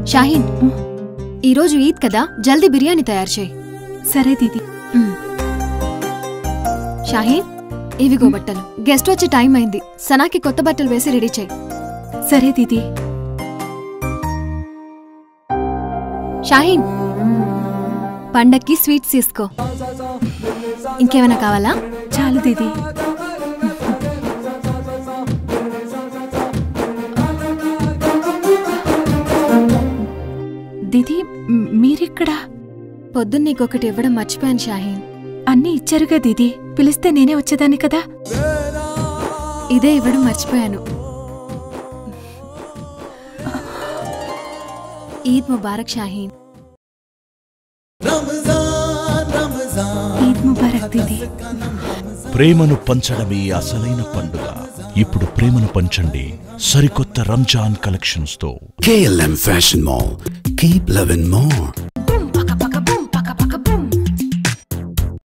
షాహీన్ ఈరోజు ఈద్ కదా జల్దీ బిర్యానీ తయారు చేయి సరే దీది షాహీన్ ఇవిగో బట్టలు గెస్ట్ వచ్చే టైం అయింది సనాకి కొత్త బట్టలు వేసి రెడీ చేయి సరే దీది షాహీన్ పండక్కి స్వీట్స్ తీసుకో ఇంకేమైనా కావాలా చాలు దీది దీది మ్, మీరిక్కడ పొద్దున్న నీకొకటి ఇవ్వడం మర్చిపోయాను షాహీన్ అన్నీ ఇచ్చారుగా దీది పిలిస్తే నేనే వచ్చేదాన్ని కదా ఇదే ఇవ్వడం మర్చిపోయాను ఈద్ ముబారక్ షాహీన్ ఈద్ ముబారక్ దీది ప్రేమను పంచడమే అసలైన పండుగ ఇప్పుడు ప్రేమను పంచండి సరికొత్త రంజాన్ కలెక్షన్స్ తో KLM Fashion Mall. Keep loving more.